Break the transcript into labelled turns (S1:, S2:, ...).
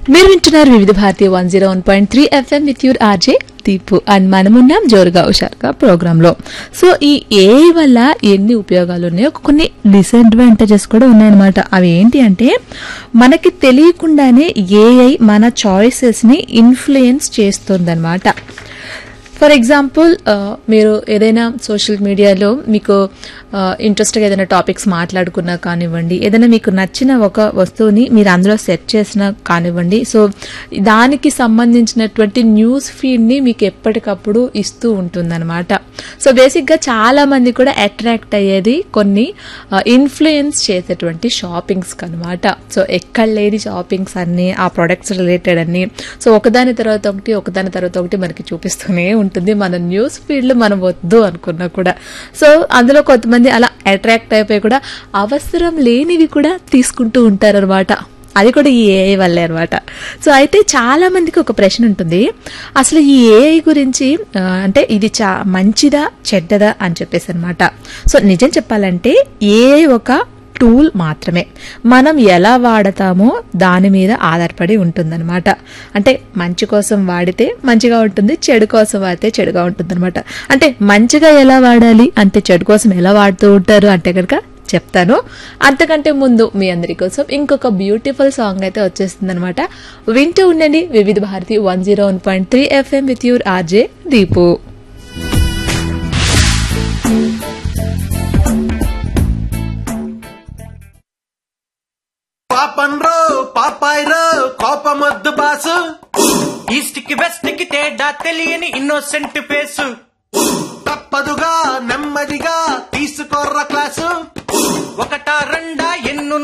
S1: మీరు వింటున్నారు Vividh Bharati one zero one point three FM with your RJ Deepu and మనమున్నాం జోరుగా హుషారుగా ప్రోగ్రామ్ లో సో ఈ ఏఐ వల్ల ఎన్ని ఉపయోగాలు ఉన్నాయో కొన్ని డిసడ్వాంటేజెస్ కూడా ఉన్నాయన్నమాట అవి ఏంటి అంటే మనకి తెలియకుండానే ఏఐ మన చాయిసెస్ ని ఇన్ఫ్లుయెన్స్ చేస్తుందన్నమాట ఫర్ ఎగ్జాంపుల్ మీరు ఏదైనా సోషల్ మీడియాలో మీకు ఇంట్రెస్ట్గా ఏదైనా టాపిక్స్ మాట్లాడుకున్నా కానివ్వండి ఏదైనా మీకు నచ్చిన ఒక వస్తువుని మీరు అందులో సెట్ చేసినా కానివ్వండి సో దానికి సంబంధించినటువంటి న్యూస్ ఫీడ్ని మీకు ఎప్పటికప్పుడు ఇస్తూ ఉంటుందన్నమాట సో బేసిక్గా చాలా మంది కూడా అట్రాక్ట్ అయ్యేది కొన్ని ఇన్ఫ్లుయెన్స్ చేసేటువంటి షాపింగ్స్ అనమాట సో ఎక్కడ లేని షాపింగ్స్ అన్ని ఆ ప్రొడక్ట్స్ రిలేటెడ్ అన్ని సో ఒకదాని తర్వాత ఒకటి ఒకదాని తర్వాత ఒకటి మనకి చూపిస్తూనే ఉంటుంది మన న్యూస్ ఫీల్డ్ మనం వద్దు అనుకున్నా కూడా సో అందులో కొంతమంది అలా అట్రాక్ట్ అయిపోయి కూడా అవసరం లేనివి కూడా తీసుకుంటూ ఉంటారనమాట అది కూడా ఈ ఏఐ వల్లే అనమాట సో అయితే చాలా మందికి ఒక ప్రశ్న ఉంటుంది అసలు ఈ ఏఐ గురించి ఆ, అంటే ఇది చా మంచిదా చెడ్డదా అని చెప్పేసి అనమాట సో నిజం చెప్పాలంటే ఏఐ ఒక టూల్ మాత్రమే మనం ఎలా వాడతామో దాని మీద ఆధారపడి ఉంటుందన్నమాట అంటే మంచి కోసం వాడితే మంచిగా ఉంటుంది చెడు కోసం వాడితే చెడుగా ఉంటుందన్నమాట అంటే మంచిగా ఎలా వాడాలి అంటే చెడు కోసం ఎలా వాడుతూ ఉంటారు అంటే కనుక చెప్తాను అంతకంటే ముందు మీ అందరి కోసం ఇంకొక బ్యూటిఫుల్ సాంగ్ అయితే వచ్చేస్తుంది అనమాట వింటూ ఉండండి Vividh Bharati one zero one point three FM with your RJ Deepu
S2: పాపన్రో పాపాయ్రో కోపమొద్దు బాసు
S3: ఈస్ట్ కి వెస్ట్ కి తేడా తెలియని ఇన్నోసెంట్ ఫేసు
S2: తప్పదుగా నెమ్మదిగా తీసుకోర్ర క్లాసు
S3: ఒకటా రెండా